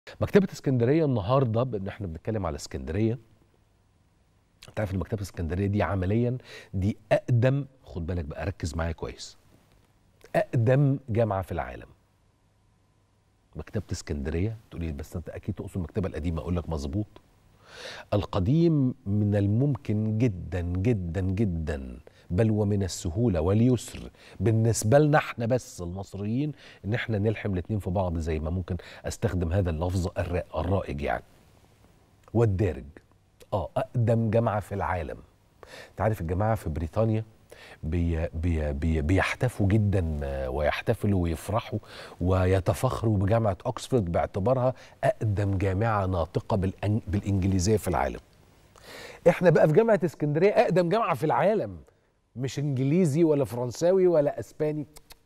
مكتبة اسكندرية النهاردة بان احنا بنتكلم على اسكندرية انت عارف ان مكتبة اسكندرية دي عمليا دي اقدم خد بالك بقى ركز معايا كويس اقدم جامعة في العالم مكتبة اسكندرية تقولي بس انت اكيد تقصد المكتبة القديمة اقول لك مظبوط القديم من الممكن جدا جدا جدا بل ومن السهولة واليسر بالنسبة لنا احنا بس المصريين ان احنا نلحم الاتنين في بعض زي ما ممكن استخدم هذا اللفظ الرا- الرائج يعني والدارج اه اقدم جامعة في العالم انت عارف الجماعة في بريطانيا بي بي بي بيحتفوا جدا آه، ويحتفلوا ويفرحوا ويتفخروا بجامعة اوكسفورد باعتبارها اقدم جامعة ناطقة بالأن- بالانجليزية في العالم احنا بقى في جامعة اسكندرية اقدم جامعة في العالم مش انجليزي ولا فرنساوي ولا اسباني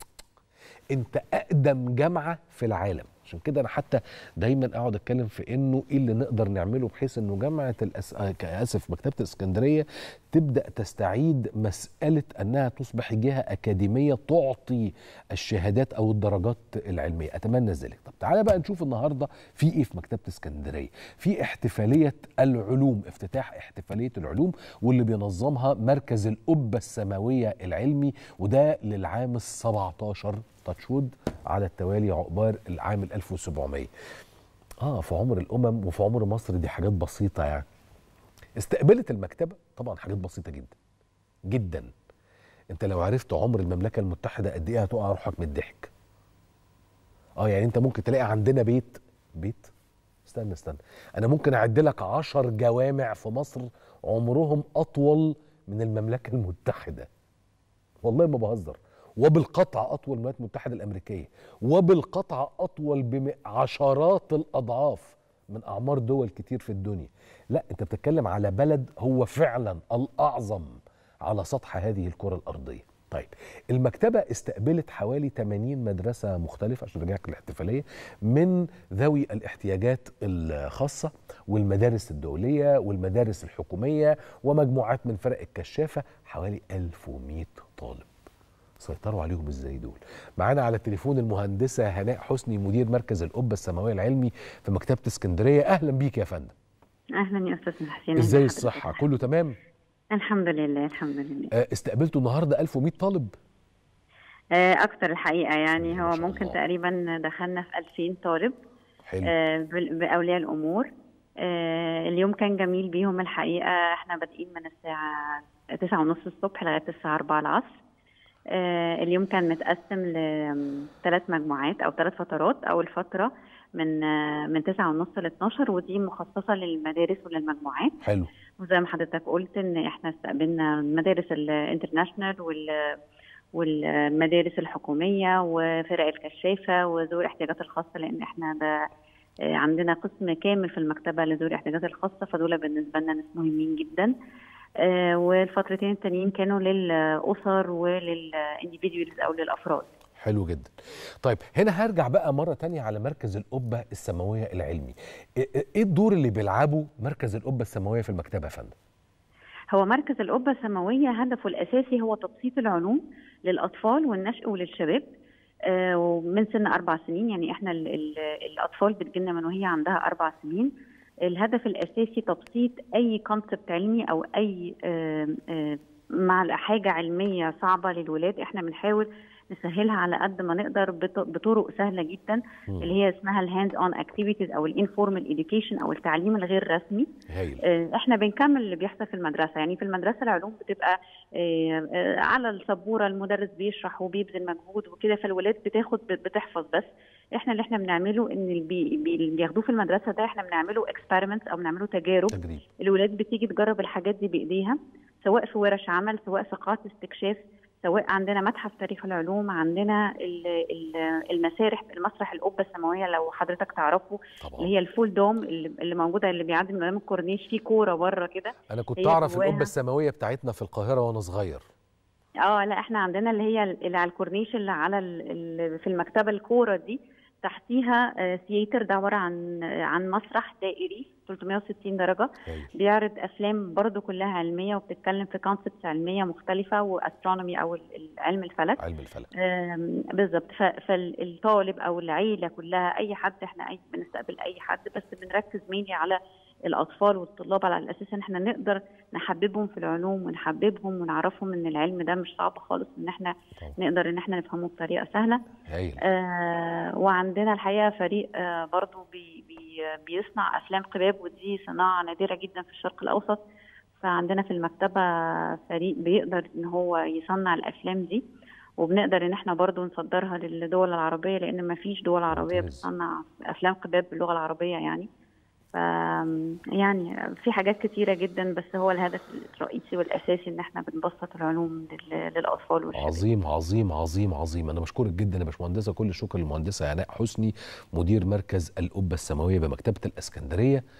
انت اقدم جامعه في العالم عشان كده انا حتى دايما اقعد اتكلم في انه ايه اللي نقدر نعمله بحيث انه جامعه الأس... آه، اسف مكتبه الاسكندريه تبدا تستعيد مساله انها تصبح جهه اكاديميه تعطي الشهادات او الدرجات العلميه اتمنى ذلك طب تعالى بقى نشوف النهارده في ايه في مكتبه اسكندريه في احتفاليه العلوم افتتاح احتفاليه العلوم واللي بينظمها مركز القبه السماويه العلمي وده للعام ال17 تاتشود على التوالي عقبال العام ال 1700 اه في عمر الامم وفي عمر مصر دي حاجات بسيطه يعني استقبلت المكتبه طبعا حاجات بسيطه جدا جدا انت لو عرفت عمر المملكه المتحده قد ايه هتقع روحك من الضحك اه يعني انت ممكن تلاقي عندنا بيت بيت استنى استنى انا ممكن اعد لك عشر جوامع في مصر عمرهم اطول من المملكه المتحده والله ما بهزر وبالقطع اطول من الولايات المتحده الامريكيه وبالقطع اطول بعشرات الاضعاف من اعمار دول كتير في الدنيا لا انت بتتكلم على بلد هو فعلا الاعظم على سطح هذه الكره الارضيه طيب المكتبة استقبلت حوالي 80 مدرسة مختلفة عشان رجعك الاحتفالية من ذوي الاحتياجات الخاصة والمدارس الدولية والمدارس الحكومية ومجموعات من فرق الكشافة حوالي 1100 طالب سيطروا عليهم ازاي دول معانا على التليفون المهندسة هناء حسني مدير مركز القبة السماوية العلمي في مكتبة اسكندرية أهلا بيك يا فندم اهلا يا استاذ حسين ازاي أهلا الصحة حضرتك. كله تمام الحمد لله الحمد لله آه، استقبلتوا النهاردة 1100 طالب آه، اكتر الحقيقه يعني ما هو شاء ممكن الله. تقريبا دخلنا في 2000 طالب حلو آه، بال- باولياء الامور آه، اليوم كان جميل بيهم الحقيقه احنا بادئين من الساعه 9 ونص الصبح لغايه الساعه 4 العصر آه، اليوم كان متقسم لثلاث مجموعات او ثلاث فترات اول فتره من آه، من 9 ونص ل 12 ودي مخصصه للمدارس وللمجموعات حلو وزي ما حضرتك قلت ان احنا استقبلنا المدارس الانترناشونال وال والمدارس الحكوميه وفرق الكشافه وذوي الاحتياجات الخاصه لان احنا ده آه، عندنا قسم كامل في المكتبه لذوي الاحتياجات الخاصه فدول بالنسبه لنا ناس مهمين جدا آه، والفترتين التانيين كانوا للاسر وللانديفيدوالز او للافراد حلو جدا طيب هنا هرجع بقى مرة تانية على مركز القبة السماوية العلمي ايه إيه الدور اللي بيلعبه مركز القبة السماوية في المكتبة يا فندم هو مركز القبة السماوية هدفه الأساسي هو تبسيط العلوم للأطفال والنشء وللشباب آه، ومن سن أربع سنين يعني إحنا ال ال الأطفال بتجيلنا من وهي عندها أربع سنين الهدف الأساسي تبسيط أي كونسبت علمي أو أي آه، آه، مع حاجة علمية صعبة للولاد إحنا بنحاول نسهلها على قد ما نقدر بط- بطرق سهلة جدا مم. اللي هي اسمها الهاند اون اكتيفيتيز او الانفورمال اديوكيشن او التعليم الغير رسمي هايل آه، احنا بنكمل اللي بيحصل في المدرسه يعني في المدرسه العلوم بتبقى آه، آه، على السبوره المدرس بيشرح وبيبذل مجهود وكده فالولاد بتاخد بتحفظ بس احنا اللي احنا بنعمله ان اللي بي- بي- اللي بياخدوه في المدرسه ده احنا بنعمله اكسبيرمنتس او بنعمله تجارب تجريب الولاد بتيجي تجرب الحاجات دي بايديها سواء في ورش عمل سواء في قاعات استكشاف سواء عندنا متحف تاريخ العلوم عندنا ال- ال- المسارح المسرح القبه السماويه لو حضرتك تعرفه طبعا اللي هي الفول دوم اللي اللي موجوده اللي بيعدي من قدام الكورنيش في كوره بره كده انا كنت هي اعرف جواها- القبة السماوية بتاعتنا في القاهرة وانا صغير اه لا احنا عندنا اللي هي اللي على الكورنيش اللي على ال- ال- في المكتبه الكوره دي تحتيها ثياتر ده عباره عن عن مسرح دائري 360 درجه هايل. بيعرض افلام برضو كلها علميه وبتتكلم في كونسبتس علميه مختلفه واسترونومي او ال- علم الفلك علم الفلك آم، بالظبط ف- فالطالب او العيله كلها اي حد احنا أي بنستقبل اي حد بس بنركز ميني على الاطفال والطلاب على الاساس ان احنا نقدر نحببهم في العلوم ونحببهم ونعرفهم ان العلم ده مش صعب خالص ان احنا طبعا. نقدر ان احنا نفهمه بطريقه سهله هايل آه وعندنا الحقيقه فريق آه برضو بي بي بيصنع افلام قباب ودي صناعه نادره جدا في الشرق الاوسط فعندنا في المكتبه فريق بيقدر ان هو يصنع الافلام دي وبنقدر ان احنا برضو نصدرها للدول العربيه لان ما فيش دول عربيه ممتاز. بتصنع افلام قباب باللغه العربيه يعني ف يعني في حاجات كتيره جدا بس هو الهدف الرئيسي والاساسي ان احنا بنبسط العلوم لل- للاطفال والشباب عظيم عظيم عظيم عظيم انا بشكرك جدا يا باشمهندسه كل الشكر للمهندسه عناء حسني مدير مركز القبه السماويه بمكتبه الاسكندريه